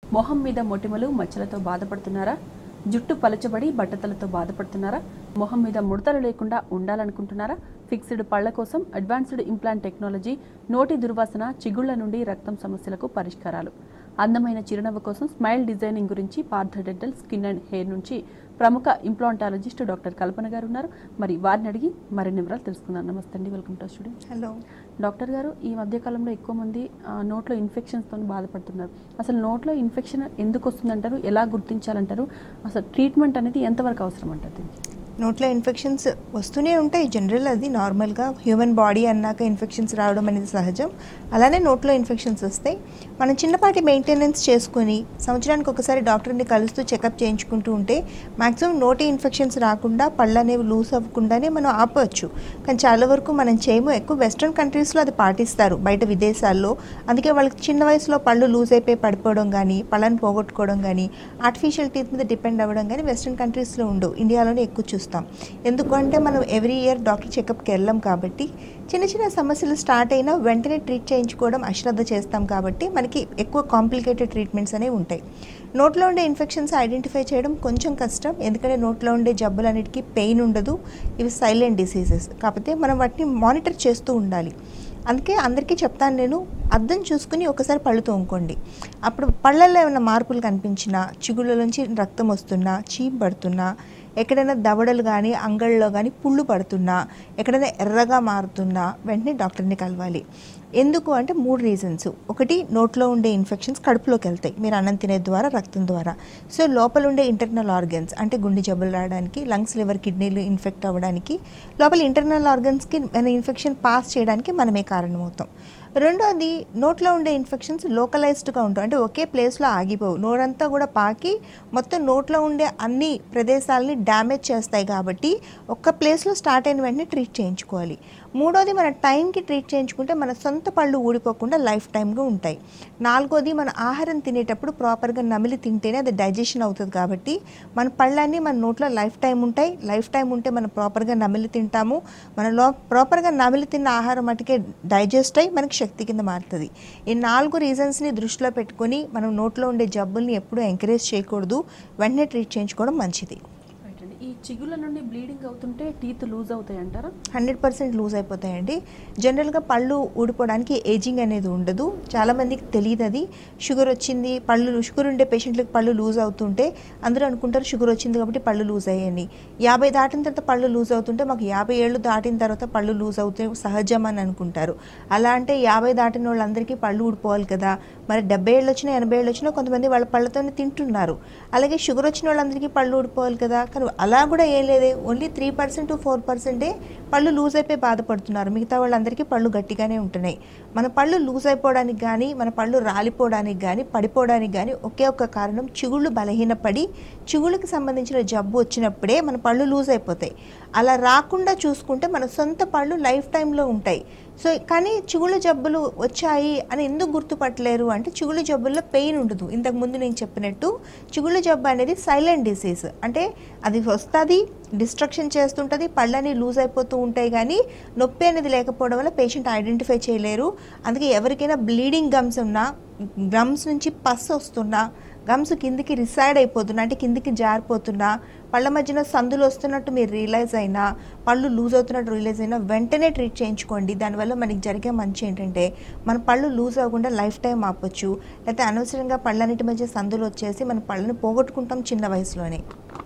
మొహం మీద మొటిమలు మచ్చలతో బాధపడుతున్నారా జుట్టు పలచబడి బట్టతలతో బాధపడుతున్నారా మొహం మీద ముడతలు లేకుండా ఉండాలనుకుంటున్నారా ఫిక్స్డ్ పళ్ల కోసం అడ్వాన్స్డ్ ఇంప్లాంట్ టెక్నాలజీ నోటి దుర్వాసన చిగుళ్ల నుండి రక్తం సమస్యలకు పరిష్కారాలు అందమైన చిరునవ్వు కోసం స్మైల్ డిజైనింగ్ గురించి Partha dental skin and hair నుంచి ప్రముఖ ఇంప్లాంటాలజిస్ట్ డాక్టర్ కల్పన గారు ఉన్నారు మరి వారిని అడిగి మరిన్ని వివరాలు తెలుసుకుందాం నమస్తే అండి welcome to studio hello doctor గారు ఈ మధ్య కాలంలో ఎక్కువ మంది ఆ, నోట్లో ఇన్ఫెక్షన్స్తో బాధపడుతున్నారు అసలు నోట్లో ఇన్ఫెక్షన్ ఎందుకు వస్తుందంటారు ఎలా గుర్తించాలంటారు అసలు ట్రీట్మెంట్ అనేది ఎంతవరకు అవసరం అంటారు దీనికి నోట్లో ఇన్ఫెక్షన్స్ వస్తూనే ఉంటాయి జనరల్ అది నార్మల్గా హ్యూమన్ బాడీ అన్నాక ఇన్ఫెక్షన్స్ రావడం అనేది సహజం అలానే నోట్లో ఇన్ఫెక్షన్స్ వస్తాయి మనం చిన్నపాటి మెయింటెనెన్స్ చేసుకొని సంవత్సరానికి ఒకసారి డాక్టర్ని కలుస్తూ చెకప్ చేయించుకుంటూ ఉంటే మ్యాక్సిమం నోటి ఇన్ఫెక్షన్స్ రాకుండా పళ్ళు అనేవి లూజ్ అవ్వకుండానే మనం ఆపవచ్చు కానీ చాలా వరకు మనం చేయము ఎక్కువ వెస్ట్రన్ కంట్రీస్లో అది పాటిస్తారు బయట విదేశాల్లో అందుకే వాళ్ళకి చిన్న వయసులో పళ్ళు లూజ్ అయిపోయి పడిపోవడం కానీ పళ్ళని పోగొట్టుకోవడం కానీ ఆర్టిఫిషియల్ టీత్ మీద డిపెండ్ అవ్వడం కానీ వెస్ట్రన్ కంట్రీస్లో ఉండవు ఇండియాలోనే ఎక్కువ చూస్తాం ఎందుకంటే మనం ఎవ్రీ ఇయర్ డాక్టర్ చెకప్కి వెళ్ళాం కాబట్టి చిన్న చిన్న సమస్యలు స్టార్ట్ అయినా వెంటనే ట్రీట్ చేయించుకోవడం అశ్రద్ధ చేస్తాం కాబట్టి మనకి ఎక్కువ కాంప్లికేటెడ్ ట్రీట్మెంట్స్ అనేవి ఉంటాయి నోట్లో ఉండే ఇన్ఫెక్షన్స్ ఐడెంటిఫై చేయడం కొంచెం కష్టం ఎందుకంటే నోట్లో ఉండే జబ్బులన్నిటికీ పెయిన్ ఉండదు ఇవి సైలెంట్ డిసీజెస్ కాకపోతే మనం వాటిని మానిటర్ చేస్తూ ఉండాలి అందుకే అందరికీ చెప్తాను నేను అద్దం చూసుకుని ఒకసారి పళ్ళు తోముకోండి అప్పుడు పళ్ళల్లో ఏమైనా మార్పులు కనిపించినా చిగుళ్ళ నుంచి రక్తం వస్తున్నా చీమ్ పడుతున్నా ఎక్కడైనా దవడలు కానీ అంగళ్ళలో కానీ పుళ్ళు పడుతున్నా ఎక్కడైనా ఎర్రగా మారుతున్నా వెంటనే డాక్టర్ని కలవాలి ఎందుకు అంటే మూడు రీజన్స్ ఒకటి నోట్లో ఉండే ఇన్ఫెక్షన్స్ కడుపులోకి వెళ్తాయి మీరు అన్నం తినే ద్వారా రక్తం ద్వారా సో లోపల ఉండే ఇంటర్నల్ ఆర్గన్స్ అంటే గుండె జబ్బులు రావడానికి లంగ్స్ లివర్ కిడ్నీలు ఇన్ఫెక్ట్ అవ్వడానికి లోపల ఇంటర్నల్ ఆర్గన్స్కి మన ఇన్ఫెక్షన్ పాస్ చేయడానికి మనమే కారణమవుతాం రెండోది నోట్లో ఉండే ఇన్ఫెక్షన్స్ లోకలైజ్డ్గా ఉంటాయి అంటే ఒకే ప్లేస్లో ఆగిపోవు నోరంతా కూడా పాకి మొత్తం నోట్లో ఉండే అన్ని ప్రదేశాలని డ్యామేజ్ చేస్తాయి కాబట్టి ఒక్క ప్లేస్లో స్టార్ట్ అయిన వెంటనే ట్రీట్ చేయించుకోవాలి మూడోది మన టైంకి ట్రీట్ చేయించుకుంటే మన సొంత పళ్ళు ఊడిపోకుండా లైఫ్ టైమ్గా ఉంటాయి నాలుగోది మన ఆహారం తినేటప్పుడు ప్రాపర్గా నమిలి తింటేనే అది డైజెషన్ అవుతుంది కాబట్టి మన పళ్ళన్నీ మన నోట్లో లైఫ్ టైం ఉంటాయి లైఫ్ టైం ఉంటే మనం ప్రాపర్గా నమిలి తింటాము మన లో ప్రాపర్గా నమిలి తిన్న ఆహారం మటుకే డైజెస్ట్ అయ్యి మనకి శక్తి కింద మారుతుంది ఈ నాలుగు రీజన్స్ని దృష్టిలో పెట్టుకొని మనం నోట్లో ఉండే జబ్బుల్ని ఎప్పుడూ ఎంకరేజ్ చేయకూడదు వెంటనే ట్రీట్ చేయించుకోవడం మంచిది రైట్ అండి ఈ చిగుళ్ళ నుండి బ్లీడింగ్ అవుతుంటే టీత్ లూజ్ అవుతాయి అంటారా హండ్రెడ్ పర్సెంట్ లూజ్ అయిపోతాయండి జనరల్గా పళ్ళు ఊడిపోవడానికి ఏజింగ్ అనేది ఉండదు చాలామందికి తెలియదు అది షుగర్ వచ్చింది పళ్ళు షుగర్ ఉండే పేషెంట్లకు పళ్ళు లూజ్ అవుతుంటే అందరూ అనుకుంటారు షుగర్ వచ్చింది కాబట్టి పళ్ళు లూజ్ అయ్యాయని యాభై దాటిన తర్వాత పళ్ళు లూజ్ అవుతుంటే మాకు యాభై ఏళ్ళు దాటిన తర్వాత పళ్ళు లూజ్ అవుతే సహజం అని అనుకుంటారు అలా అంటే యాభై దాటిన వాళ్ళందరికీ పళ్ళు ఊడిపోవాలి కదా మరి డెబ్బై ఏళ్ళు వచ్చినా ఎనభై ఏళ్ళు వచ్చినా కొంతమంది వాళ్ళ పళ్ళతోనే తింటున్నారు అలాగే షుగర్ వచ్చిన వాళ్ళందరికీ పళ్ళు ఊడిపోవాలి కదా కానీ అలా కూడా ఏం లేదే ఓన్లీ త్రీ పర్సెంట్ ఫోర్ పర్సెంటే పళ్ళు లూజ్ అయిపోయి బాధపడుతున్నారు మిగతా వాళ్ళందరికీ పళ్ళు గట్టిగానే ఉంటున్నాయి మన పళ్ళు లూజ్ అయిపోవడానికి కానీ మన పళ్ళు రాలిపోవడానికి కానీ పడిపోవడానికి కానీ ఒకే ఒక్క కారణం చిగుళ్ళు బలహీనపడి చిగుళ్ళకి సంబంధించిన జబ్బు వచ్చినప్పుడే మన పళ్ళు లూజ్ అయిపోతాయి అలా రాకుండా చూసుకుంటే మన సొంత పళ్ళు లైఫ్ టైంలో ఉంటాయి సో కానీ చిగుళ్ళ జబ్బులు వచ్చాయి అని ఎందుకు గుర్తుపట్టలేరు అంటే చిగుళ్ళ జబ్బుల్లో పెయిన్ ఉండదు ఇంతకు ముందు నేను చెప్పినట్టు చిగుళ్ళ జబ్బు అనేది సైలెంట్ డిసీజ్ అంటే అది వస్తుంది డిస్ట్రక్షన్ చేస్తుంటుంది పళ్ళని లూజ్ అయిపోతూ ఉంటాయి కానీ నొప్పి అనేది లేకపోవడం వల్ల పేషెంట్ ఐడెంటిఫై చేయలేరు అందుకే ఎవరికైనా బ్లీడింగ్ గమ్స్ ఉన్నా గమ్స్ నుంచి పస్ వస్తున్నా గమ్స్ కిందికి రిసైడ్ అయిపోతున్నా అంటే కిందికి జారిపోతున్నా పళ్ళ మధ్యన సందులు వస్తున్నట్టు మీరు రియలైజ్ అయినా పళ్ళు లూజ్ అవుతున్నట్టు రియలైజ్ అయినా వెంటనే ట్రీట్ చేయించుకోండి దానివల్ల మనకి జరిగే మంచి ఏంటంటే మన పళ్ళు లూజ్ అవ్వకుండా లైఫ్ టైం ఆపొచ్చు లేకపోతే అనవసరంగా పళ్ళన్నిటి మధ్య సందులు వచ్చేసి మన పళ్ళని పోగొట్టుకుంటాం చిన్న వయసులోనే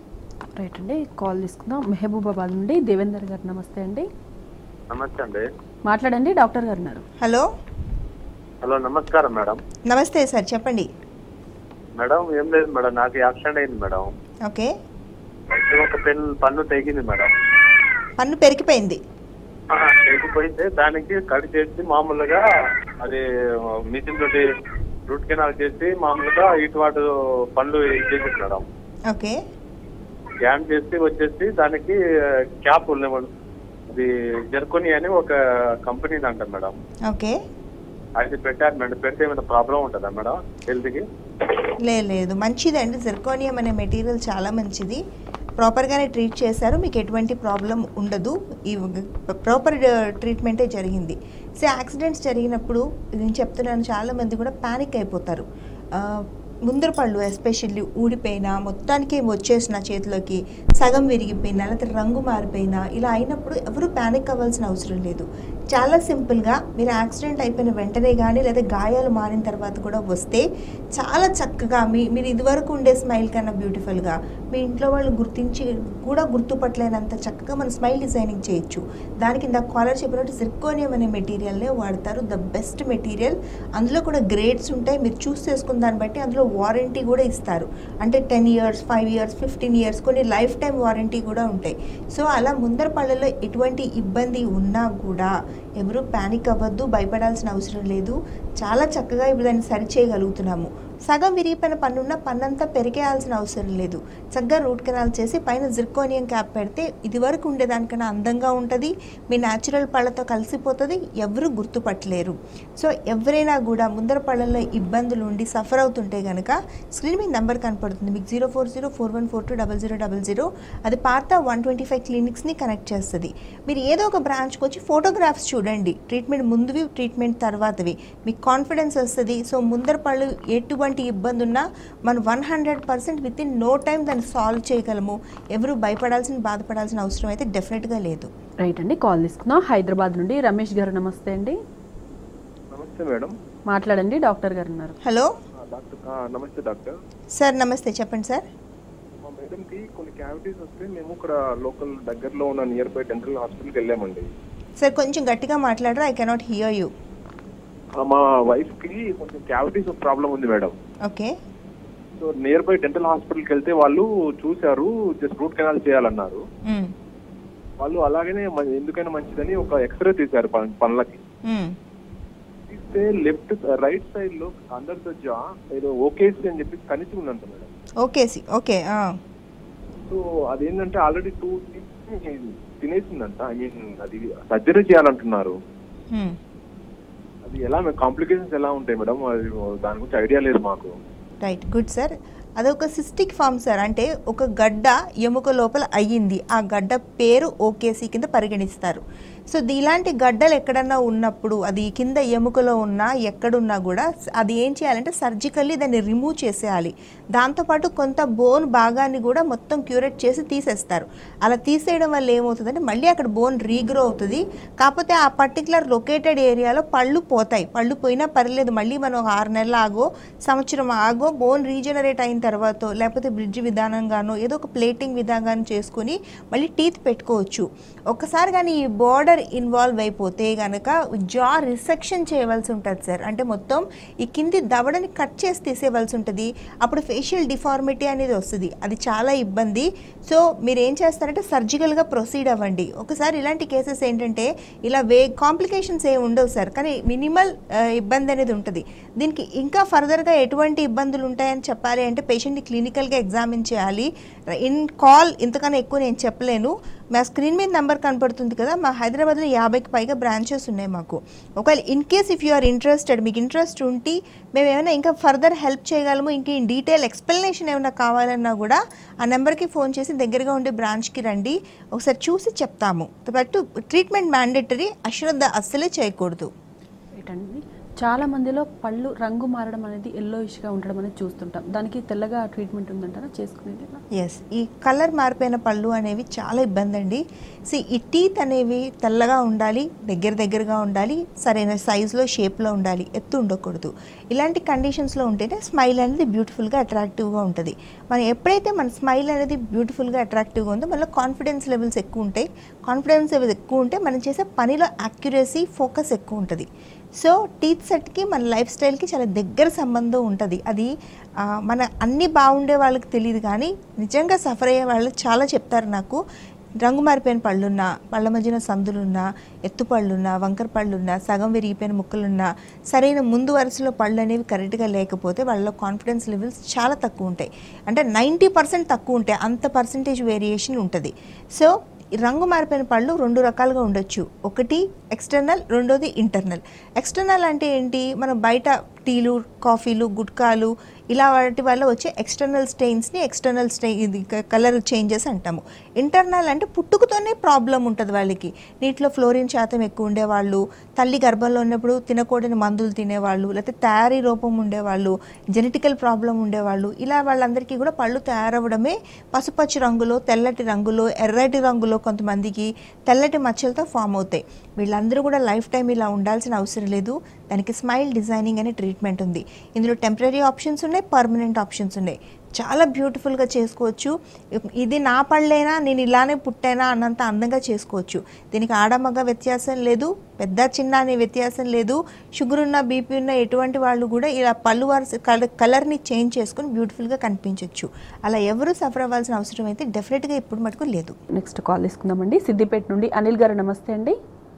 రైట్ అండి కాల్ తీసుకుందాం మెహబూబాబాద్ నుండి దేవేందర్ గారు నమస్తే అండి నమస్తే అండి మాట్లాడండి డాక్టర్ గారు ఉన్నారు హలో హలో నమస్కారం మేడం నమస్తే సార్ చెప్పండి మేడం ఏం లేదు మేడం నాకు యాక్సిడెంట్ అయింది మేడం ఓకే అయితే ఒక పెన్ పన్ను తెగింది మేడం పన్ను పెరిగిపోయింది ఆ, తెగిపోయింది దానికి కట్ చేసి మామూలుగా అది మిషన్ తోటి రూట్ కెనాల్ చేసి మామూలుగా ఇటువాటు పనులు చేసేది మేడం ఓకే స్కాన్ చేసి వచ్చేసి దానికి క్యాప్ అది జర్కొని అని ఒక కంపెనీ అంట మేడం ఓకే అది పెట్టారు మేడం పెడితే ఏమైనా ప్రాబ్లం ఉంటుందా మేడం హెల్త్కి లేదు లేదు మంచిదండి జెర్కోనియం అనే మెటీరియల్ చాలా మంచిది ప్రాపర్గానే ట్రీట్ చేశారు మీకు ఎటువంటి ప్రాబ్లం ఉండదు ఈ ప్రాపర్ ట్రీట్మెంటే జరిగింది సో యాక్సిడెంట్స్ జరిగినప్పుడు నేను చెప్తున్నాను చాలామంది కూడా ప్యానిక్ అయిపోతారు ఆ, ముందర పళ్ళు ఎస్పెషల్లీ ఊడిపోయినా మొత్తానికి వచ్చేసిన చేతిలోకి సగం విరిగిపోయినా లేకపోతే రంగు మారిపోయినా ఇలా అయినప్పుడు ఎవరు ప్యానిక్ అవ్వాల్సిన అవసరం లేదు చాలా సింపుల్గా మీరు యాక్సిడెంట్ అయిపోయిన వెంటనే కానీ లేదా గాయాలు మారిన తర్వాత కూడా వస్తే చాలా చక్కగా మీ మీరు ఇదివరకు ఉండే స్మైల్ కన్నా బ్యూటిఫుల్గా మీ ఇంట్లో వాళ్ళు గుర్తించి కూడా గుర్తుపట్టలేనంత చక్కగా మనం స్మైల్ డిజైనింగ్ చేయొచ్చు దానికి ఇందాక కాలర్ చెప్పినట్టు సిర్కోనియం అనే మెటీరియల్నే వాడతారు ద బెస్ట్ మెటీరియల్ అందులో కూడా గ్రేడ్స్ ఉంటాయి మీరు చూస్ చేసుకున్న దాన్ని బట్టి అందులో వారంటీ కూడా ఇస్తారు అంటే ten years five years fifteen years కొన్ని లైఫ్ టైం వారంటీ కూడా ఉంటాయి సో అలా ముందర పళ్ళలో ఎటువంటి ఇబ్బంది ఉన్నా కూడా ఎవరు ప్యానిక్ అవ్వద్దు భయపడాల్సిన అవసరం లేదు చాలా చక్కగా ఇప్పుడు దాన్ని సరి చేయగలుగుతున్నాము సగం విరిగిపోయిన పన్ను ఉన్న పన్నంతా పెరిగేయాల్సిన అవసరం లేదు చక్కగా రూట్ కెనాల్ చేసి పైన జిర్కోనియం క్యాప్ పెడితే ఇదివరకు ఉండేదానికన్నా అందంగా ఉంటుంది మీ న్యాచురల్ పళ్ళతో కలిసిపోతుంది ఎవరు గుర్తుపట్టలేరు సో ఎవరైనా కూడా ముందర పళ్ళల్లో ఇబ్బందులు ఉండి సఫర్ అవుతుంటే కనుక స్క్రీన్ మీద నెంబర్ కనపడుతుంది మీకు zero four zero four one four two double zero double zero అది పాత వన్ ట్వంటీ ఫైవ్ క్లినిక్స్ని కనెక్ట్ చేస్తుంది మీరు ఏదో ఒక బ్రాంచ్కి వచ్చి ఫోటోగ్రాఫ్స్ చూడండి ట్రీట్మెంట్ ముందువి ట్రీట్మెంట్ తర్వాతవి మీకు కాన్ఫిడెన్స్ వస్తుంది సో ముందర పళ్ళు ఎటువంటి ఇబ్బంది ఉన్నా మనం one hundred percent within no time దాన్ని సాల్వ్ చేయగలము ఎవరు భయపడాల్సిన బాధపడాల్సిన అవసరం అయితే డెఫినెట్గా లేదు రైట్ అండి కాల్ తీసుకుందాం హైదరాబాద్ నుండి రమేష్ గారు నమస్తే అండి నమస్తే మేడం మాట్లాడండి డాక్టర్ గారు ఉన్నారు హలో ఆ, డాక్టర్ ఆ, నమస్తే డాక్టర్ సార్ నమస్తే చెప్పండి సార్ మా మేడంకి కొన్ని క్యావిటీస్ వస్తే మేము ఇక్కడ లోకల్ దగ్గరలో ఉన్న నియర్ బై డెంటల్ హాస్పిటల్కి వెళ్ళామండి సార్ కొంచెం గట్టిగా మాట్లాడరా ఐ కెనాట్ హియర్ యూ ఆ, మా వైఫ్ కి కొంచెం క్యావిటీస్ ప్రాబ్లం ఉంది madam okay so nearby dental హాస్పిటల్కి వెళ్తే వాళ్ళు చూశారు జస్ట్ రూట్ కెనాల్ చేయాలన్నారు వాళ్ళు అలాగనే మ- ఎందుకైనా మంచిదని ఒక ఎక్స్రే తీశారు పన్- పనులకి తీస్తే లెఫ్ట్ రైట్ సైడ్ లో అండర్ ద జా ఏదో ఓకేసి అని చెప్పి కనిచి ఉందంట మేడం ఓకే సి ఓకే సో అదేంటంటే ఆల్రెడీ టూ తినేసిందంట ఐ మీన్ అది సర్జరీ చేయాలంటున్నారు అది ఎలా కాంప్లికేషన్స్ ఎలా ఉంటాయి మేడం అది దాని గురించి ఐడియా లేదు మాకు రైట్ గుడ్ సార్ అదొక సిస్టిక్ ఫామ్ సార్ అంటే ఒక గడ్డ ఎముక లోపల అయ్యింది ఆ గడ్డ పేరు ఓకేసీ కింద పరిగణిస్తారు సో ది- ఇలాంటి గడ్డలు ఎక్కడన్నా ఉన్నప్పుడు అది కింద ఎముకలో ఉన్నా ఎక్కడున్నా కూడా స- అది ఏం చేయాలంటే సర్జికల్లీ దాన్ని రిమూవ్ చేసేయాలి దాంతోపాటు కొంత బోన్ భాగాన్ని కూడా మొత్తం క్యూరేట్ చేసి తీసేస్తారు అలా తీసేయడం వల్ల ఏమవుతుందంటే మళ్ళీ అక్కడ బోన్ రీగ్రో అవుతుంది కాకపోతే ఆ పర్టికులర్ లొకేటెడ్ ఏరియాలో పళ్ళు పోతాయి పళ్ళు పోయినా పర్లేదు మళ్ళీ మనం ఒక ఆరు నెలలు ఆగో సంవత్సరం ఆగో బోన్ రీజనరేట్ అయిన తర్వాత లేకపోతే బ్రిడ్జ్ విధానంగానో ఏదో ఒక ప్లేటింగ్ విధానం చేసుకుని మళ్ళీ టీత్ పెట్టుకోవచ్చు ఒక్కసారి కానీ ఈ బార్డర్ ఇన్వాల్వ్ అయిపోతే కనుక జా రిసెక్షన్ చేయవలసి ఉంటుంది సార్ అంటే మొత్తం ఈ కింది దవడని కట్ చేసి తీసేయవలసి ఉంటుంది అప్పుడు ఫేషియల్ డిఫార్మిటీ అనేది వస్తుంది అది చాలా ఇబ్బంది సో మీరు ఏం చేస్తారంటే సర్జికల్గా ప్రొసీడ్ అవ్వండి ఒకసారి ఇలాంటి కేసెస్ ఏంటంటే ఇలా వే కాంప్లికేషన్స్ ఏమి ఉండవు సార్ కానీ మినిమల్ ఇబ్బంది అనేది ఉంటుంది దీనికి ఇంకా ఫర్దర్గా ఎటువంటి ఇబ్బందులు ఉంటాయని చెప్పాలి అంటే పేషెంట్ని క్లినికల్గా ఎగ్జామిన్ చేయాలి ఇన్ కాల్ ఇంతకన్నా ఎక్కువ నేను చెప్పలేను మా స్క్రీన్ మీద నెంబర్ కనపడుతుంది కదా మా హైదరాబాద్లో యాభైకి పైగా బ్రాంచెస్ ఉన్నాయి మాకు ఒకవేళ in case if you are interested మీకు ఇంట్రెస్ట్ ఉంటే మేము ఏమైనా ఇంకా ఫర్దర్ హెల్ప్ చేయగలము ఇంకా ఇన్ డీటెయిల్ ఎక్స్ప్లెనేషన్ ఏమైనా కావాలన్నా కూడా ఆ నెంబర్కి ఫోన్ చేసి దగ్గరగా ఉండే బ్రాంచ్కి రండి ఒకసారి చూసి చెప్తాము బట్ ట్రీట్మెంట్ మ్యాండేటరీ అశ్రద్ధ అస్సలే చేయకూడదు రైట్ అండి చాలా మందిలో పళ్ళు రంగు మారడం అనేది ఎల్లోయిష్గా ఉండడం అనేది చూస్తుంటాం దానికి తెల్లగా ట్రీట్మెంట్ ఉందంటారా చేసుకునేది ఎస్ ఈ కలర్ మారిపోయిన పళ్ళు అనేవి చాలా ఇబ్బంది అండి సి ఈ టీత్ అనేవి తెల్లగా ఉండాలి దగ్గర దగ్గరగా ఉండాలి సరైన సైజులో షేప్లో ఉండాలి ఎత్తు ఉండకూడదు ఇలాంటి కండిషన్స్లో ఉంటేనే స్మైల్ అనేది బ్యూటిఫుల్గా అట్రాక్టివ్గా ఉంటుంది మనం ఎప్పుడైతే మన స్మైల్ అనేది బ్యూటిఫుల్గా అట్రాక్టివ్గా ఉందో మనలో కాన్ఫిడెన్స్ లెవెల్స్ ఎక్కువ ఉంటాయి కాన్ఫిడెన్స్ లెవెల్స్ ఎక్కువ ఉంటే మనం చేసే పనిలో యాక్యురసీ ఫోకస్ ఎక్కువ ఉంటుంది సో టీత్ సెట్కి మన లైఫ్ స్టైల్కి చాలా దగ్గర సంబంధం ఉంటుంది అది ఆ, మన అన్నీ బాగుండే వాళ్ళకి తెలియదు కానీ నిజంగా సఫర్ అయ్యే వాళ్ళు చాలా చెప్తారు నాకు రంగు మారిపోయిన పళ్ళున్నా పళ్ళ మధ్యన సందులున్నా ఎత్తు పళ్ళున్నా వంకర పళ్ళున్నా సగం విరిగిపోయిన ముక్కలున్నా సరైన ముందు వరుసలో పళ్ళు అనేవి కరెక్ట్గా లేకపోతే వాళ్ళలో కాన్ఫిడెన్స్ లెవెల్స్ చాలా తక్కువ ఉంటాయి అంటే నైంటీ పర్సెంట్ తక్కువ ఉంటాయి అంత పర్సంటేజ్ వేరియేషన్ ఉంటుంది సో ఈ రంగు మారిపోయిన పళ్ళు రెండు రకాలుగా ఉండొచ్చు ఒకటి ఎక్స్టర్నల్ రెండోది ఇంటర్నల్ ఎక్స్టర్నల్ అంటే ఏంటి మనం బయట టీలు కాఫీలు గుట్కాలు ఇలా వాటి వల్ల వచ్చే ఎక్స్టర్నల్ స్టెయిన్స్ని ఎక్స్టర్నల్ స్టెయి ఇది కలర్ చేంజెస్ అంటాము ఇంటర్నల్ అంటే పుట్టుకతోనే ప్రాబ్లం ఉంటుంది వాళ్ళకి నీటిలో ఫ్లోరిన్ శాతం ఎక్కువ ఉండేవాళ్ళు తల్లి గర్భంలో ఉన్నప్పుడు తినకూడని మందులు తినేవాళ్ళు లేకపోతే తయారీ రూపం ఉండేవాళ్ళు జెనెటికల్ ప్రాబ్లం ఉండేవాళ్ళు ఇలా వాళ్ళందరికీ కూడా పళ్ళు తయారవ్వడమే పసుపచ్చ రంగులో తెల్లటి రంగులో ఎర్రటి రంగులో కొంతమందికి తెల్లటి మచ్చలతో ఫామ్ అవుతాయి వీళ్ళందరూ కూడా లైఫ్ టైం ఇలా ఉండాల్సిన అవసరం లేదు దానికి స్మైల్ డిజైనింగ్ అనే ట్రీట్మెంట్ ఉంది ఇందులో టెంపరీ ఆప్షన్స్ ఉన్నాయి పర్మనెంట్ ఆప్షన్స్ ఉన్నాయి చాలా బ్యూటిఫుల్గా చేసుకోవచ్చు ఇది నా పళ్ళేనా నేను ఇలానే పుట్టానా అన్నంత అందంగా చేసుకోవచ్చు దీనికి ఆడమగ వ్యత్యాసం లేదు పెద్ద చిన్న అనే వ్యత్యాసం లేదు షుగర్ ఉన్న బీపీ ఉన్న ఎటువంటి వాళ్ళు కూడా ఇలా పళ్ళు వరుస కలర్ని చేంజ్ చేసుకొని బ్యూటిఫుల్గా కనిపించవచ్చు అలా ఎవరు సఫర్ అవ్వాల్సిన అవసరం అయితే డెఫినెట్గా ఇప్పుడు మటుకు లేదు నెక్స్ట్ కాల్ తీసుకుందామండి సిద్దిపేట నుండి అనిల్ గారు నమస్తే అండి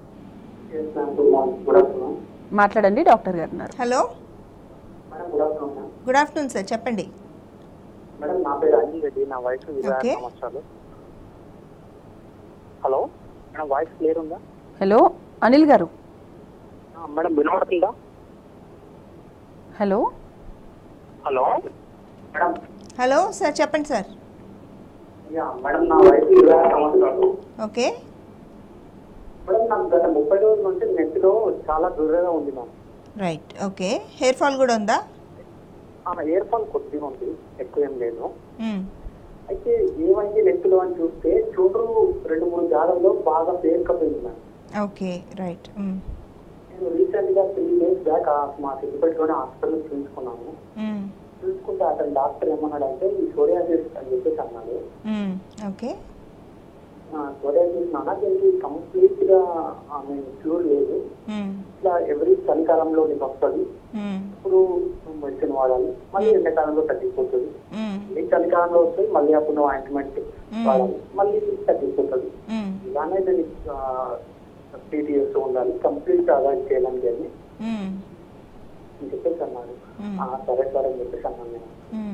గుడ్ ఆఫ్టర్నూన్ మాట్లాడండి డాక్టర్ గారు ఉన్నారు hello madam good afternoon good afternoon sir చెప్పండి మేడం నా పేరు అనిల్ రెడ్డి నా వయసు ఇరవై ఆరు Okay. సంవత్సరాలు హలో మేడం వాయిస్ క్లియర్ ఉందా హలో అనిల్ గారు ఆ, మేడం వినపడుతుందా hello hello madam hello sir చెప్పండి సార్ యా మేడం నా వయసు ఇరవై ఆరు సంవత్సరాలు ఓకే మేడం నాకు గత ముప్పై రోజుల నుంచి నెత్తిలో చాలా దుర్రగా ఉంది ma'am right okay hair fall కూడా ఉందా ఆమె ఇయర్ ఫోన్ కొద్దిగా ఉంది ఎక్కువ ఏం లేదు మ్మ్. అయితే ఏమైంది నెత్తిలో అని చూస్తే చూడరు రెండు మూడు జాడల్లో బాగా పేరుకపోయింది మ్యామ్ ఓకే రైట్ మ్మ్. నేను రీసెంట్ గా త్రీ డేస్ బ్యాక్ మా సిద్దిపేటలోనే హాస్పిటల్ చూపించుకున్నాను మ్మ్. చూసుకుంటే అతను డాక్టర్ ఏమన్నాడంటే ఈ సోరియాసిస్ అని చెప్పేసి అన్నాడు మ్మ్. ఓకే సోరియాసిస్ నాన్న దీనికి కంప్లీట్ గా ఆమె క్యూర్ లేదు మ్మ్. ఇట్లా ఎవ్రీ చలికాలంలో నీకు వస్తుంది మ్మ్. ఇప్పుడు మెడిసిన్ వాడాలి మళ్ళీ ఎండాకాలంలో తగ్గిపోతుంది మ్మ్. ఈ చలికాలంలో వస్తుంది మళ్ళీ అప్పుడు నువ్వు ఆయింట్మెంట్ Hmm. వాడాలి మళ్ళీ తగ్గిపోతుంది మ్మ్. ఇలానే దీన్ని ట్రీట్ చేస్తూ ఉండాలి కంప్లీట్ అవాయిడ్ చేయడానికి అని మ్మ్. అని చెప్పేసి అన్నాడు Hmm. ఆ, సరే సార్ అని చెప్పేసి అన్నాను నేను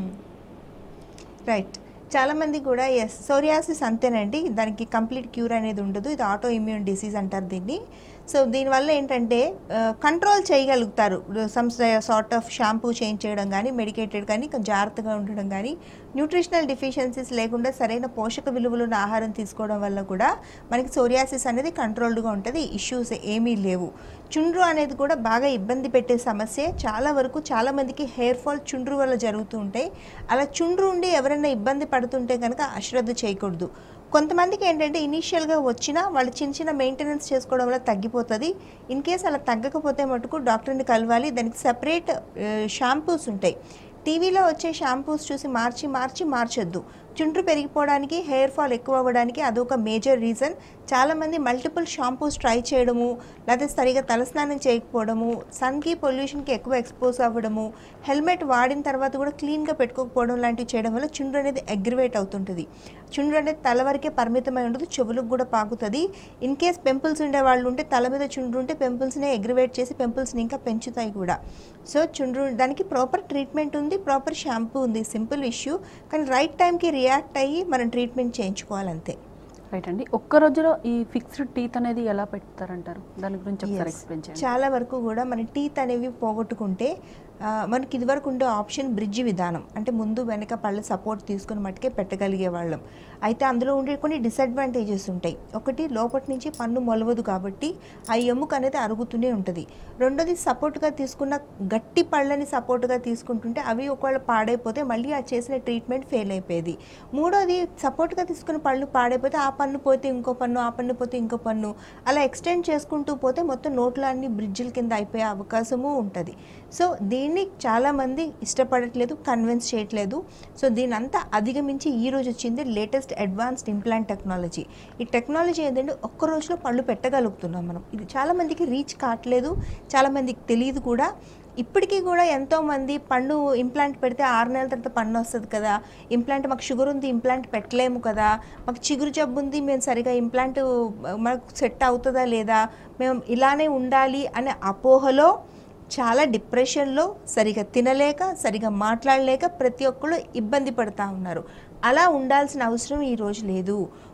రైట్ చాలామంది కూడా ఎస్ సోరియాసిస్ అంతేనండి దానికి కంప్లీట్ క్యూర్ అనేది ఉండదు ఇది ఆటో ఇమ్యూన్ డిసీజ్ అంటారు దీన్ని సో దీనివల్ల ఏంటంటే కంట్రోల్ చేయగలుగుతారు some sort of shampoo change చేయడం కానీ మెడికేటెడ్ కానీ కొంచెం జాగ్రత్తగా ఉండడం కానీ న్యూట్రిషనల్ డిఫిషియన్సీస్ లేకుండా సరైన పోషక విలువలు ఉన్న ఆహారం తీసుకోవడం వల్ల కూడా మనకి సోరియాసిస్ అనేది కంట్రోల్డ్గా ఉంటుంది ఇష్యూస్ ఏమీ లేవు చుండ్రు అనేది కూడా బాగా ఇబ్బంది పెట్టే సమస్య చాలా వరకు చాలామందికి హెయిర్ ఫాల్ చుండ్రు వల్ల జరుగుతూ ఉంటాయి అలా చుండ్రు ఉండి ఎవరైనా ఇబ్బంది పడుతుంటే కనుక అశ్రద్ధ చేయకూడదు కొంతమందికి ఏంటంటే ఇనీషియల్గా వచ్చినా వాళ్ళు చిన్న చిన్న మెయింటెనెన్స్ చేసుకోవడం వల్ల తగ్గిపోతుంది ఇన్ కేస్ అలా తగ్గకపోతే మటుకు డాక్టర్ని కలవాలి దానికి సెపరేట్ షాంపూస్ ఉంటాయి టీవీలో వచ్చే షాంపూస్ చూసి మార్చి మార్చి మార్చొద్దు చుండ్రు పెరిగిపోవడానికి హెయిర్ ఫాల్ ఎక్కువ అవ్వడానికి అదొక మేజర్ రీజన్ చాలామంది మల్టిపుల్ షాంపూస్ ట్రై చేయడము లేకపోతే సరిగా తలస్నానం చేయకపోవడము సన్కి పొల్యూషన్కి ఎక్కువ ఎక్స్పోజ్ అవ్వడము హెల్మెట్ వాడిన తర్వాత కూడా క్లీన్గా పెట్టుకోకపోవడం లాంటివి చేయడం వల్ల చుండ్రు అనేది అగ్రివేట్ అవుతుంటుంది చుండ్రు అనేది తల వరకే పరిమితమై ఉండదు చెవులకు కూడా పాకుతుంది ఇన్ కేస్ పెంపుల్స్ ఉండే వాళ్ళు ఉంటే తల మీద చుండ్రు ఉంటే పెంపుల్స్ని అగ్రివేట్ చేసి పెంపుల్స్ని ఇంకా పెంచుతాయి కూడా సో చుండ్రు దానికి ప్రాపర్ ట్రీట్మెంట్ ఉంది ప్రాపర్ షాంపూ ఉంది సింపుల్ ఇష్యూ కానీ రైట్ టైంకి రియాక్ట్ అయ్యి మనం ట్రీట్మెంట్ చేయించుకోవాలంతే రైట్ అండి ఒక్క రోజులో ఈ ఫిక్స్డ్ టీత్ అనేది ఎలా పెడతారంటారు దాని గురించి ఒకసారి Yes. ఎక్స్ప్లెయిన్ చేయండి చాలా వరకు కూడా మన టీత్ అనేవి పోగొట్టుకుంటే ఆ, మనకి ఇదివరకు ఉండే ఆప్షన్ బ్రిడ్జ్ విధానం అంటే ముందు వెనక పళ్ళ సపోర్ట్ తీసుకుని మట్టుకే పెట్టగలిగే వాళ్ళం అయితే అందులో ఉండే కొన్ని డిసడ్వాంటేజెస్ ఉంటాయి ఒకటి లోపటి నుంచి పన్ను మొలవదు కాబట్టి ఆ ఎముక అనేది అరుగుతూనే ఉంటుంది రెండోది సపోర్ట్గా తీసుకున్న గట్టి పళ్ళని సపోర్ట్గా తీసుకుంటుంటే అవి ఒకవేళ పాడైపోతే మళ్ళీ ఆ చేసిన ట్రీట్మెంట్ ఫెయిల్ అయిపోయేది మూడోది సపోర్ట్గా తీసుకున్న పళ్ళు పాడైపోతే ఆ పన్ను పోతే ఇంకో పన్ను ఆ పన్ను పోతే ఇంకో పన్ను అలా ఎక్స్టెండ్ చేసుకుంటూ పోతే మొత్తం నోట్లో అన్ని బ్రిడ్జిల కింద అయిపోయే అవకాశము ఉంటుంది సో దీన్ని చాలామంది ఇష్టపడట్లేదు కన్విన్స్ చేయట్లేదు సో దీని అంతా అధిగమించి ఈ రోజు వచ్చింది లేటెస్ట్ అడ్వాన్స్డ్ ఇంప్లాంట్ టెక్నాలజీ ఈ టెక్నాలజీ ఏంటంటే ఒక్క రోజులో పళ్ళు పెట్టగలుగుతున్నాం మనం ఇది చాలామందికి రీచ్ కావట్లేదు చాలామందికి తెలియదు కూడా ఇప్పటికీ కూడా ఎంతోమంది పన్ను ఇంప్లాంట్ పెడితే ఆరు నెలల తర్వాత పన్ను వస్తుంది కదా ఇంప్లాంట్ మాకు షుగర్ ఉంది ఇంప్లాంట్ పెట్టలేము కదా మాకు చిగురు జబ్బు ఉంది మేము సరిగా ఇంప్లాంట్ మనకు సెట్ అవుతుందా లేదా మేము ఇలానే ఉండాలి అనే అపోహలో చాలా డిప్రెషన్లో సరిగా తినలేక సరిగా మాట్లాడలేక ప్రతి ఒక్కళ్ళు ఇబ్బంది పడుతూ ఉన్నారు అలా ఉండాల్సిన అవసరం ఈరోజు లేదు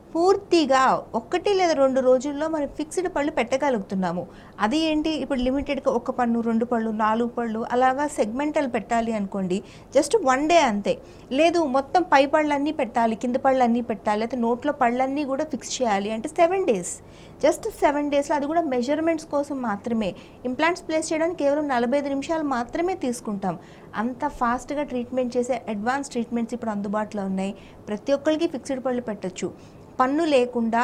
పూర్తిగా ఒకటి లేదా రెండు రోజుల్లో మనం ఫిక్స్డ్ పళ్ళు పెట్టగలుగుతున్నాము అది ఏంటి ఇప్పుడు లిమిటెడ్గా ఒక పన్ను రెండు పళ్ళు నాలుగు పళ్ళు అలాగా సెగ్మెంటల్ పెట్టాలి అనుకోండి జస్ట్ వన్ డే అంతే లేదు మొత్తం పై పళ్ళన్నీ పెట్టాలి కింద పళ్ళన్నీ పెట్టాలి అయితే నోట్లో పళ్ళన్నీ కూడా ఫిక్స్ చేయాలి అంటే సెవెన్ డేస్ జస్ట్ సెవెన్ డేస్లో అది కూడా మెజర్మెంట్స్ కోసం మాత్రమే ఇంప్లాంట్స్ ప్లేస్ చేయడానికి కేవలం నలభై ఐదు నిమిషాలు మాత్రమే తీసుకుంటాం అంత ఫాస్ట్గా ట్రీట్మెంట్ చేసే అడ్వాన్స్ ట్రీట్మెంట్స్ ఇప్పుడు అందుబాటులో ఉన్నాయి ప్రతి ఒక్కరికి ఫిక్స్డ్ పళ్ళు పెట్టొచ్చు పన్ను లేకుండా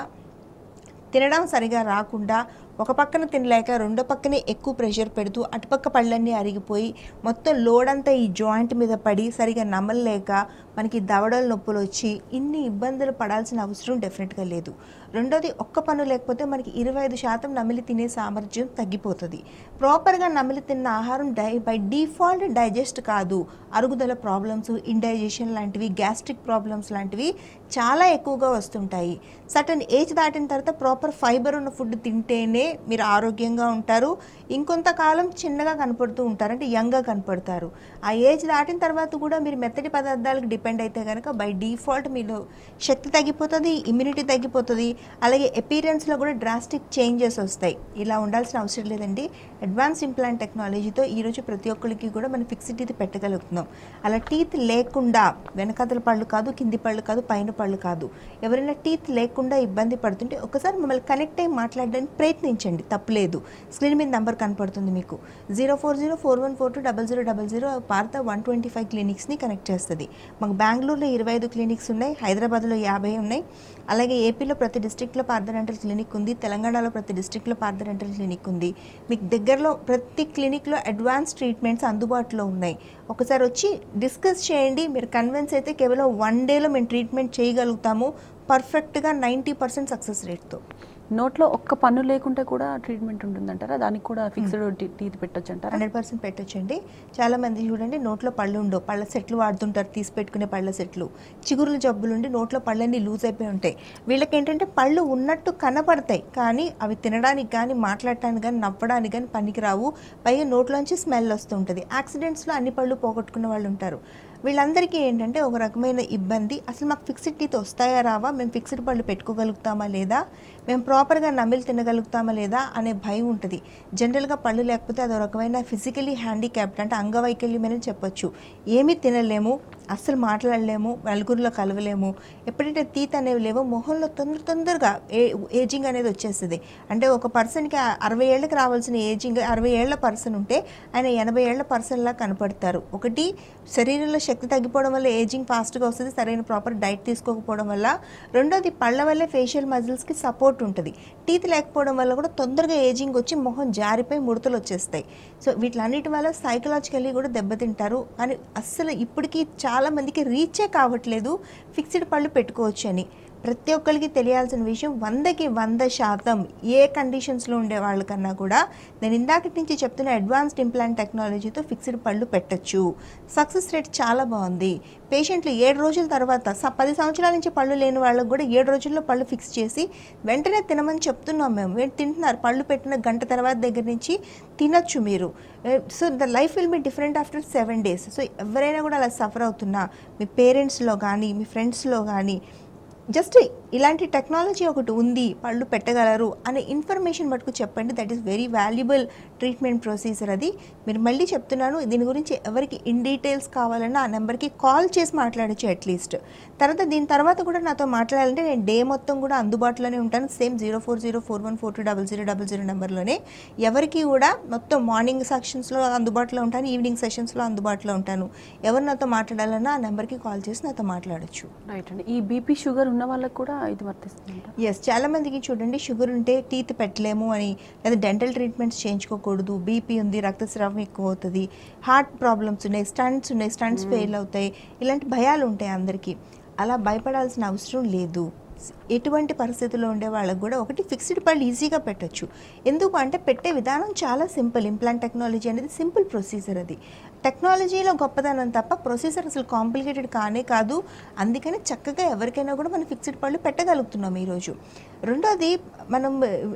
తినడం సరిగా రాకుండా ఒక పక్కన తినలేక రెండో పక్కనే ఎక్కువ ప్రెషర్ పెడుతూ అటుపక్క పళ్ళన్నీ అరిగిపోయి మొత్తం లోడ్ అంతా ఈ జాయింట్ మీద పడి సరిగా నమలలేక మనకి దవడల నొప్పులు వచ్చి ఇన్ని ఇబ్బందులు పడాల్సిన అవసరం డెఫినెట్గా లేదు రెండోది ఒక్క పన్ను లేకపోతే మనకి ఇరవై ఐదు శాతం నమిలి తినే సామర్థ్యం తగ్గిపోతుంది ప్రాపర్గా నమిలి తిన్న ఆహారం డై బై డిఫాల్ట్ డైజెస్ట్ కాదు అరుగుదల ప్రాబ్లమ్స్ ఇండైజెషన్ లాంటివి గ్యాస్ట్రిక్ ప్రాబ్లమ్స్ లాంటివి చాలా ఎక్కువగా వస్తుంటాయి సటన్ ఏజ్ దాటిన తర్వాత ప్రాపర్ ఫైబర్ ఉన్న ఫుడ్ తింటేనే మీరు ఆరోగ్యంగా ఉంటారు ఇంకొంతకాలం చిన్నగా కనపడుతూ ఉంటారు అంటే యంగ్గా కనపడతారు ఆ ఏజ్ దాటిన తర్వాత కూడా మీరు మెత్తటి పదార్థాలకు డిపెండ్ అయితే కనుక బై డిఫాల్ట్ మీలో శక్తి తగ్గిపోతుంది ఇమ్యూనిటీ తగ్గిపోతుంది అలాగే అపీరెన్స్లో కూడా డ్రాస్టిక్ చేంజెస్ వస్తాయి ఇలా ఉండాల్సిన అవసరం లేదండి అడ్వాన్స్ ఇంప్లాంట్ టెక్నాలజీతో ఈరోజు ప్రతి ఒక్కరికి కూడా మనం ఫిక్స్డ్ టీత్ పెట్టగలుగుతున్నాం అలా టీత్ లేకుండా వెనకాతల పళ్ళు కాదు కింది పళ్ళు కాదు పైన పళ్ళు కాదు ఎవరైనా టీత్ లేకుండా ఇబ్బంది పడుతుంటే ఒకసారి మమ్మల్ని కనెక్ట్ అయ్యి మాట్లాడడానికి ప్రయత్నించండి తప్పలేదు స్క్రీన్ మీద నంబర్ కనపడుతుంది మీకు zero four zero four one four two double zero double zero Partha one twenty five క్లినిక్స్ని కనెక్ట్ చేస్తుంది మాకు బెంగళూరులో ఇరవై ఐదు క్లినిక్స్ ఉన్నాయి హైదరాబాద్లో యాభై ఉన్నాయి అలాగే ఏపీలో ప్రతి డిస్ట్రిక్ట్లో పార్థడెంటల్ క్లినిక్ ఉంది తెలంగాణలో ప్రతి డిస్ట్రిక్ట్లో పార్థడెంటల్ క్లినిక్ ఉంది మీకు దగ్గరలో ప్రతి క్లినిక్లో అడ్వాన్స్ ట్రీట్మెంట్స్ అందుబాటులో ఉన్నాయి ఒకసారి వచ్చి డిస్కస్ చేయండి మీరు కన్విన్స్ అయితే కేవలం వన్ డేలో మేము ట్రీట్మెంట్ చేయగలుగుతాము పర్ఫెక్ట్గా నైంటీ పర్సెంట్ సక్సెస్ రేట్తో నోట్లో ఒక్క పన్ను లేకుంటే కూడా ట్రీట్మెంట్ ఉంటుందంటారా దానికి కూడా ఫిక్స్డ్ టీత్ పెట్టొచ్చు అంటారా హండ్రెడ్ పర్సెంట్ పెట్టొచ్చండి చాలా మంది చూడండి నోట్లో పళ్ళు ఉండవు పళ్ళ సెట్లు వాడుతుంటారు తీసి పెట్టుకునే పళ్ళ సెట్లు చిగురుల జబ్బులు ఉండి నోట్లో పళ్ళన్నీ లూజ్ అయిపోయి ఉంటాయి వీళ్ళకి ఏంటంటే పళ్ళు ఉన్నట్టు కనపడతాయి కానీ అవి తినడానికి కానీ మాట్లాడటానికి కానీ నవ్వడానికి కానీ పనికిరావు పైగా నోట్లోంచి స్మెల్ వస్తుంటుంది యాక్సిడెంట్స్లో అన్ని పళ్ళు పోగొట్టుకున్న వాళ్ళు ఉంటారు వీళ్ళందరికీ ఏంటంటే ఒక రకమైన ఇబ్బంది అసలు మాకు ఫిక్స్డ్ టీత్ వస్తాయా రావా మేము ఫిక్స్డ్ పళ్ళు పెట్టుకోగలుగుతామా లేదా మేము ప్రాపర్గా నమిలి తినగలుగుతామా లేదా అనే భయం ఉంటుంది జనరల్గా పళ్ళు లేకపోతే అదో రకమైన ఫిజికలీ హ్యాండిక్యాప్డ్ అంటే అంగవైకల్యం అని చెప్పొచ్చు ఏమీ తినలేము అస్సలు మాట్లాడలేము నలుగురిలో కలవలేము ఎప్పుడైతే తీత్ అనేవి లేవో మొహంలో తొందర తొందరగా ఏ ఏజింగ్ అనేది వచ్చేస్తుంది అంటే ఒక పర్సన్కి అరవై ఏళ్ళకి రావాల్సిన ఏజింగ్ అరవై ఏళ్ల పర్సన్ ఉంటే ఆయన ఎనభై ఏళ్ల పర్సన్లా కనపడతారు ఒకటి శరీరంలో శక్తి తగ్గిపోవడం వల్ల ఏజింగ్ ఫాస్ట్గా వస్తుంది సరైన ప్రాపర్ డైట్ తీసుకోకపోవడం వల్ల రెండోది పళ్ళ వల్లే ఫేషియల్ మజిల్స్కి సపోర్ట్ ఉంటుంది టీత్ లేకపోవడం వల్ల కూడా తొందరగా ఏజింగ్ వచ్చి మొహం జారిపోయి ముడతలు వచ్చేస్తాయి సో వీటిలన్నిటి వల్ల సైకలాజికల్లీ కూడా దెబ్బతింటారు కానీ అస్సలు ఇప్పటికీ చాలా మందికి రీచే కావట్లేదు ఫిక్స్డ్ పళ్ళు పెట్టుకోవచ్చు అని ప్రతి ఒక్కరికి తెలియాల్సిన విషయం వందకి వంద శాతం ఏ కండిషన్స్లో ఉండే వాళ్ళకన్నా కూడా నేను ఇందాకటి నుంచి చెప్తున్న అడ్వాన్స్డ్ ఇంప్లాంట్ టెక్నాలజీతో ఫిక్స్డ్ పళ్ళు పెట్టచ్చు సక్సెస్ రేట్ చాలా బాగుంది పేషెంట్లు ఏడు రోజుల తర్వాత స- పది సంవత్సరాల నుంచి పళ్ళు లేని వాళ్ళకు కూడా ఏడు రోజుల్లో పళ్ళు ఫిక్స్ చేసి వెంటనే తినమని చెప్తున్నాం మేము మీరు తింటున్నారు పళ్ళు పెట్టిన గంట తర్వాత దగ్గర నుంచి తినొచ్చు మీరు so the life will be different after seven days so ఎవరైనా కూడా అలా సఫర్ అవుతున్నా మీ పేరెంట్స్లో కానీ మీ ఫ్రెండ్స్లో కానీ జస్ట్ ఇలాంటి టెక్నాలజీ ఒకటి ఉంది పళ్ళు పెట్టగలరు అనే ఇన్ఫర్మేషన్ మటుకు చెప్పండి that is very valuable treatment procedure అది మీరు మళ్ళీ చెప్తున్నాను దీని గురించి ఎవరికి ఇన్ డీటెయిల్స్ కావాలన్నా ఆ నెంబర్కి కాల్ చేసి మాట్లాడచ్చు అట్లీస్ట్ తర్వాత దీని తర్వాత కూడా నాతో మాట్లాడాలంటే నేను డే మొత్తం కూడా అందుబాటులోనే ఉంటాను same zero four zero four one four two double zero double zero నెంబర్లోనే ఎవరికి కూడా మొత్తం మార్నింగ్ సెక్షన్స్లో అందుబాటులో ఉంటాను ఈవినింగ్ సెషన్స్లో అందుబాటులో ఉంటాను ఎవరు నాతో మాట్లాడాలన్నా ఆ నెంబర్కి కాల్ చేసి నాతో మాట్లాడచ్చు రైట్ అండి ఈ బీపీ షుగర్ ఉన్న వాళ్ళకి కూడా ఇది వర్తిస్తుందంట ఎస్ చాలా మందికి చూడండి షుగర్ ఉంటే టీత్ పెట్టలేము అని లేదా డెంటల్ ట్రీట్మెంట్స్ చేయించుకోకూడదు బీపీ ఉంది రక్తస్రావం ఎక్కువ అవుతుంది హార్ట్ ప్రాబ్లమ్స్ ఉన్నాయి స్టంట్స్ ఉన్నాయి స్టంట్స్ ఫెయిల్ అవుతాయి ఇలాంటి భయాలు ఉంటాయి అందరికీ అలా భయపడాల్సిన అవసరం లేదు ఎటువంటి పరిస్థితుల్లో ఉండే వాళ్ళకి కూడా ఒకటి ఫిక్స్డ్ పళ్ళు ఈజీగా పెట్టొచ్చు ఎందుకు అంటే పెట్టే విధానం చాలా సింపుల్ ఇంప్లాంట్ టెక్నాలజీ అనేది సింపుల్ ప్రొసీజర్ అది టెక్నాలజీలో గొప్పదనం తప్ప ప్రొసీజర్ అసలు కాంప్లికేటెడ్ కానే కాదు అందుకని చక్కగా ఎవరికైనా కూడా మనం ఫిక్స్డ్ పళ్ళు పెట్టగలుగుతున్నాం ఈరోజు రెండోది మనం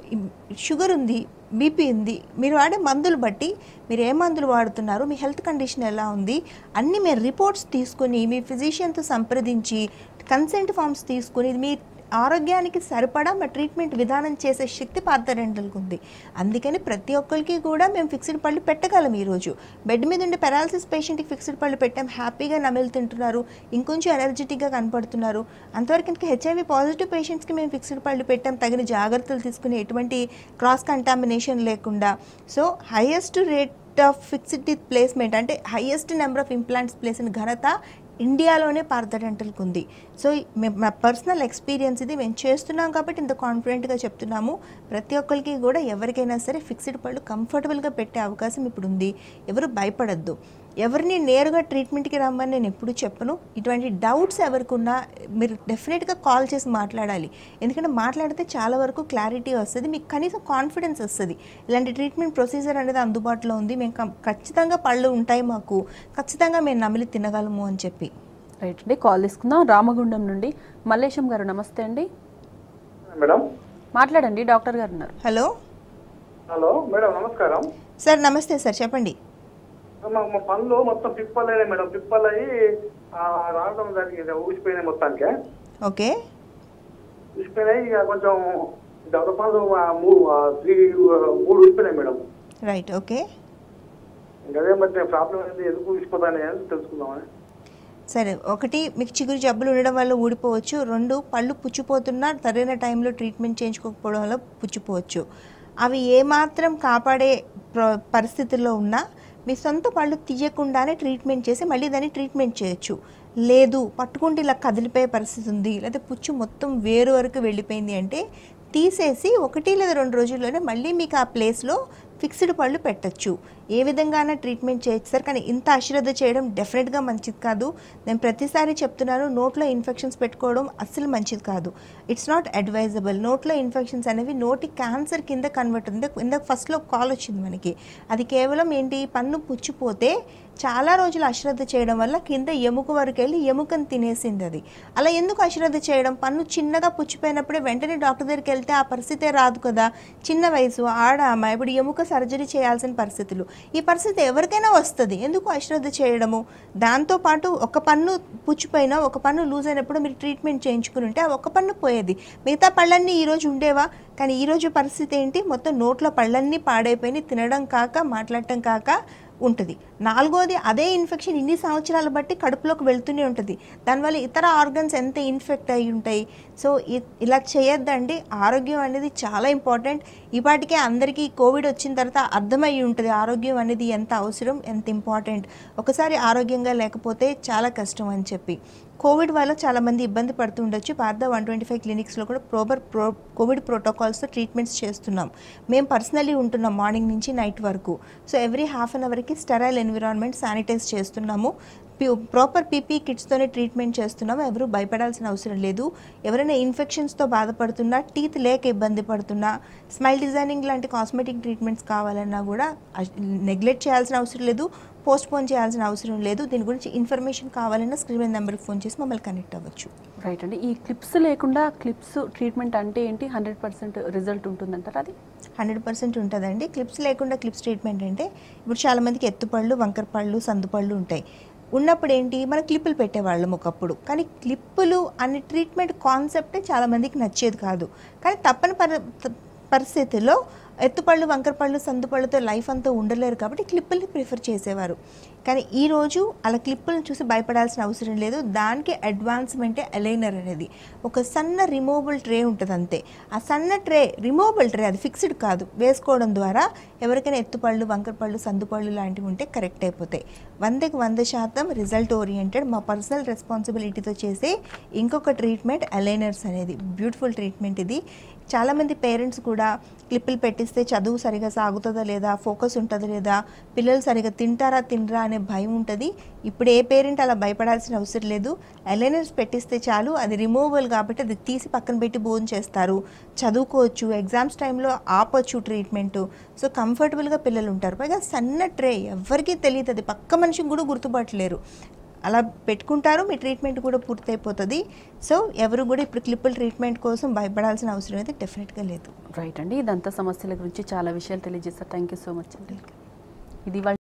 షుగర్ ఉంది బీపీ ఉంది మీరు వాడే మందులు బట్టి మీరు ఏ మందులు వాడుతున్నారు మీ హెల్త్ కండిషన్ ఎలా ఉంది అన్నీ మీరు రిపోర్ట్స్ తీసుకొని మీ ఫిజిషియన్తో సంప్రదించి కన్సెంట్ ఫామ్స్ తీసుకుని మీ ఆరోగ్యానికి సరిపడా మా ట్రీట్మెంట్ విధానం చేసే శక్తి పార్థరెంటల్కి ఉంది అందుకని ప్రతి ఒక్కరికి కూడా మేము ఫిక్స్డ్ పళ్ళు పెట్టగలం ఈరోజు బెడ్ మీద ఉండే పెరాలసిస్ పేషెంట్కి ఫిక్స్డ్ పళ్ళు పెట్టాం హ్యాపీగా నమిలి తింటున్నారు ఇంకొంచెం ఎనర్జెటిక్గా కనపడుతున్నారు అంతవరకు ఇంకా హెచ్ఐవి పాజిటివ్ పేషెంట్స్కి మేము ఫిక్స్డ్ పళ్ళు పెట్టాం తగిన జాగ్రత్తలు తీసుకుని ఎటువంటి క్రాస్ కంటామినేషన్ లేకుండా so highest rate of fixed teeth placement అంటే హైయెస్ట్ నెంబర్ ఆఫ్ ఇంప్లాంట్స్ ప్లేసిన ఘనత ఇండియాలోనే పార్థడెంటల్కి ఉంది సో మేము మా పర్సనల్ ఎక్స్పీరియన్స్ ఇది మేము చేస్తున్నాం కాబట్టి ఇంత కాన్ఫిడెంట్గా చెప్తున్నాము ప్రతి ఒక్కరికి కూడా ఎవరికైనా సరే ఫిక్స్డ్ పళ్ళు కంఫర్టబుల్గా పెట్టే అవకాశం ఇప్పుడు ఉంది ఎవరు భయపడద్దు ఎవరిని నేరుగా ట్రీట్మెంట్కి రమ్మని నేను ఎప్పుడు చెప్పను ఇటువంటి డౌట్స్ ఎవరికి ఉన్నా మీరు డెఫినెట్గా కాల్ చేసి మాట్లాడాలి ఎందుకంటే మాట్లాడితే చాలా వరకు క్లారిటీ వస్తుంది మీకు కనీసం కాన్ఫిడెన్స్ వస్తుంది ఇలాంటి ట్రీట్మెంట్ ప్రొసీజర్ అనేది అందుబాటులో ఉంది మేము కం- ఖచ్చితంగా పళ్ళు ఉంటాయి మాకు ఖచ్చితంగా మేము నమిలి తినగలము అని చెప్పి రైట్ అండి కాల్ తీసుకుందాం రామగుండం నుండి మల్లేశం గారు నమస్తే అండి మేడం మాట్లాడండి డాక్టర్ గారు ఉన్నారు హలో హలో మేడం నమస్కారం సార్ నమస్తే సార్ చెప్పండి మా మా పనులు మొత్తం పిప్పలైనాయి మేడం పిప్పలయ్యి ఆ, రావడం జరిగింది ఊసిపోయినాయి మొత్తానికి ఓకే ఊసిపోయినాయి ఇక కొంచెం దవడ పనులు ఆ, మూడు ఆ, త్రీ ఆ, మూడు ఊసిపోయినాయి మేడం రైట్ ఓకే ఇంకా అదే మరి ప్రాబ్లం ఏంది ఎందుకు ఊసిపోతాయి అని తెలుసుకుందామని సరే ఒకటి మీకు చిగురు జబ్బులు ఉండడం వల్ల ఊడిపోవచ్చు రెండు పళ్ళు పుచ్చిపోతున్నా సరైన టైంలో ట్రీట్మెంట్ చేయించుకోకపోవడం వల్ల పుచ్చిపోవచ్చు అవి ఏమాత్రం కాపాడే ప్ర- పరిస్థితుల్లో ఉన్నా మీ సొంత పళ్ళు తీయకుండానే ట్రీట్మెంట్ చేసి మళ్ళీ దాన్ని ట్రీట్మెంట్ చేయొచ్చు లేదు పట్టుకుంటే ఇలా కదిలిపోయే పరిస్థితి ఉంది లేదా పుచ్చు మొత్తం వేరు వరకు వెళ్ళిపోయింది అంటే తీసేసి ఒకటి లేదా రెండు రోజుల్లోనే మళ్ళీ మీకు ఆ ప్లేస్లో ఫిక్స్డ్ పళ్ళు పెట్టచ్చు ఏ విధంగానే ట్రీట్మెంట్ చేయొచ్చు సార్ కానీ ఇంత అశ్రద్ధ చేయడం డెఫినెట్గా మంచిది కాదు నేను ప్రతిసారి చెప్తున్నాను నోట్లో ఇన్ఫెక్షన్స్ పెట్టుకోవడం అస్సలు మంచిది కాదు ఇట్స్ నాట్ అడ్వైజబుల్ నోట్లో ఇన్ఫెక్షన్స్ అనేవి నోటి క్యాన్సర్ కింద కన్వర్ట్ ఉంది ఇందాక ఫస్ట్లో కాల్ వచ్చింది మనకి అది కేవలం ఏంటి పన్ను పుచ్చిపోతే చాలా రోజులు అశ్రద్ధ చేయడం వల్ల కింద ఎముక వరకు వెళ్ళి ఎముకను తినేసింది అది అలా ఎందుకు అశ్రద్ధ చేయడం పన్ను చిన్నగా పుచ్చిపోయినప్పుడే వెంటనే డాక్టర్ దగ్గరికి వెళ్తే ఆ పరిస్థితే రాదు కదా చిన్న వయసు ఆడ అమ్మాయి ఇప్పుడు ఎముక సర్జరీ చేయాల్సిన పరిస్థితులు ఈ పరిస్థితి ఎవరికైనా వస్తుంది ఎందుకు అశ్రద్ధ చేయడము దాంతోపాటు ఒక పన్ను పుచ్చిపోయినా ఒక పన్ను లూజ్ అయినప్పుడు మీరు ట్రీట్మెంట్ చేయించుకుని ఉంటే ఆ ఒక పన్ను పోయేది మిగతా పళ్ళన్నీ ఈరోజు ఉండేవా కానీ ఈరోజు పరిస్థితి ఏంటి మొత్తం నోట్లో పళ్ళన్నీ పాడైపోయినాయి తినడం కాక మాట్లాడటం కాక ఉంటుంది నాలుగోది అదే ఇన్ఫెక్షన్ ఇన్ని సంవత్సరాలు బట్టి కడుపులోకి వెళ్తూనే ఉంటుంది దానివల్ల ఇతర ఆర్గన్స్ ఎంత ఇన్ఫెక్ట్ అయి ఉంటాయి సో ఇ- ఇలా చేయొద్దండి ఆరోగ్యం అనేది చాలా ఇంపార్టెంట్ ఇవాటికే అందరికీ కోవిడ్ వచ్చిన తర్వాత అర్థమయ్యి ఉంటుంది ఆరోగ్యం అనేది ఎంత అవసరం ఎంత ఇంపార్టెంట్ ఒకసారి ఆరోగ్యంగా లేకపోతే చాలా కష్టం అని చెప్పి కోవిడ్ వల్ల చాలామంది ఇబ్బంది పడుతుండొచ్చు పార్థ వన్ ట్వంటీ ఫైవ్ క్లినిక్స్లో కూడా ప్రోబర్ ప్రో కోవిడ్ ప్రోటోకాల్స్తో ట్రీట్మెంట్స్ చేస్తున్నాం మేము పర్సనలీ ఉంటున్నాం మార్నింగ్ నుంచి నైట్ వరకు సో ఎవ్రీ హాఫ్ అన్ అవర్కి స్టెరైల్ ఎన్విరాన్మెంట్ శానిటైజ్ చేస్తున్నాము ప్రాపర్ పీపీ కిట్స్తోనే ట్రీట్మెంట్ చేస్తున్నాము ఎవరు భయపడాల్సిన అవసరం లేదు ఎవరైనా ఇన్ఫెక్షన్స్తో బాధపడుతున్నా టీత్ లేక ఇబ్బంది పడుతున్నా స్మైల్ డిజైనింగ్ లాంటి కాస్మెటిక్ ట్రీట్మెంట్స్ కావాలన్నా కూడా నెగ్లెక్ట్ చేయాల్సిన అవసరం లేదు పోస్ట్ పోన్ చేయాల్సిన అవసరం లేదు దీని గురించి ఇన్ఫర్మేషన్ కావాలన్నా స్క్రీన్ మీద నెంబర్కి ఫోన్ చేసి మమ్మల్ని కనెక్ట్ అవ్వచ్చు రైట్ అండి ఈ క్లిప్స్ లేకుండా క్లిప్స్ ట్రీట్మెంట్ అంటే ఏంటి హండ్రెడ్ పర్సెంట్ రిజల్ట్ ఉంటుందంటారా అది హండ్రెడ్ పర్సెంట్ ఉంటుందండి క్లిప్స్ లేకుండా క్లిప్స్ ట్రీట్మెంట్ అంటే ఇప్పుడు చాలామందికి ఎత్తుపళ్ళు వంకర పళ్ళు సందుపళ్ళు ఉంటాయి ఉన్నప్పుడు ఏంటి మన క్లిప్పులు పెట్టేవాళ్ళం ఒకప్పుడు కానీ క్లిప్పులు అనే ట్రీట్మెంట్ కాన్సెప్టే చాలామందికి నచ్చేది కాదు కానీ తప్పని పరి పరిస్థితుల్లో ఎత్తుపళ్ళు వంకరపళ్ళు సందుపళ్ళతో లైఫ్ అంతా ఉండలేరు కాబట్టి క్లిప్పుల్ని ప్రిఫర్ చేసేవారు కానీ ఈరోజు అలా క్లిప్పులను చూసి భయపడాల్సిన అవసరం లేదు దానికి అడ్వాన్స్మెంటే అలైనర్ అనేది ఒక సన్న రిమూవబుల్ ట్రే ఉంటుంది అంతే ఆ సన్న ట్రే రిమూవబుల్ ట్రే అది ఫిక్స్డ్ కాదు వేసుకోవడం ద్వారా ఎవరికైనా ఎత్తుపళ్ళు వంకరపళ్ళు సందుపళ్ళు లాంటివి ఉంటే కరెక్ట్ అయిపోతాయి వందకి వంద శాతం రిజల్ట్ ఓరియంటెడ్ మా పర్సనల్ రెస్పాన్సిబిలిటీతో చేసే ఇంకొక ట్రీట్మెంట్ అలైనర్స్ అనేది బ్యూటిఫుల్ ట్రీట్మెంట్ ఇది చాలామంది పేరెంట్స్ కూడా క్లిప్పులు పెట్టిస్తే చదువు సరిగా సాగుతుందా లేదా ఫోకస్ ఉంటుందా లేదా పిల్లలు సరిగా తింటారా తినరా అనే భయం ఉంటుంది ఇప్పుడు ఏ పేరెంట్ అలా భయపడాల్సిన అవసరం లేదు అలైనర్స్ పెట్టిస్తే చాలు అది రిమూవబుల్ కాబట్టి అది తీసి పక్కన పెట్టి భోజనం చేస్తారు చదువుకోవచ్చు ఎగ్జామ్స్ టైంలో ఆపొచ్చు ట్రీట్మెంట్ సో కంఫర్టబుల్గా పిల్లలు ఉంటారు పైగా సన్న ట్రే ఎవరికీ తెలియదు అది పక్క మనిషికి కూడా గుర్తుపట్టలేరు అలా పెట్టుకుంటారు మీ ట్రీట్మెంట్ కూడా పూర్తయిపోతుంది సో ఎవరు కూడా ఇప్పుడు క్లిప్పుల ట్రీట్మెంట్ కోసం భయపడాల్సిన అవసరం అయితే డెఫినెట్గా లేదు రైట్ అండి ఇదంతా సమస్యల గురించి చాలా విషయాలు తెలియజేస్తారు థ్యాంక్ యూ సో మచ్ అండి ఇది వాళ్ళ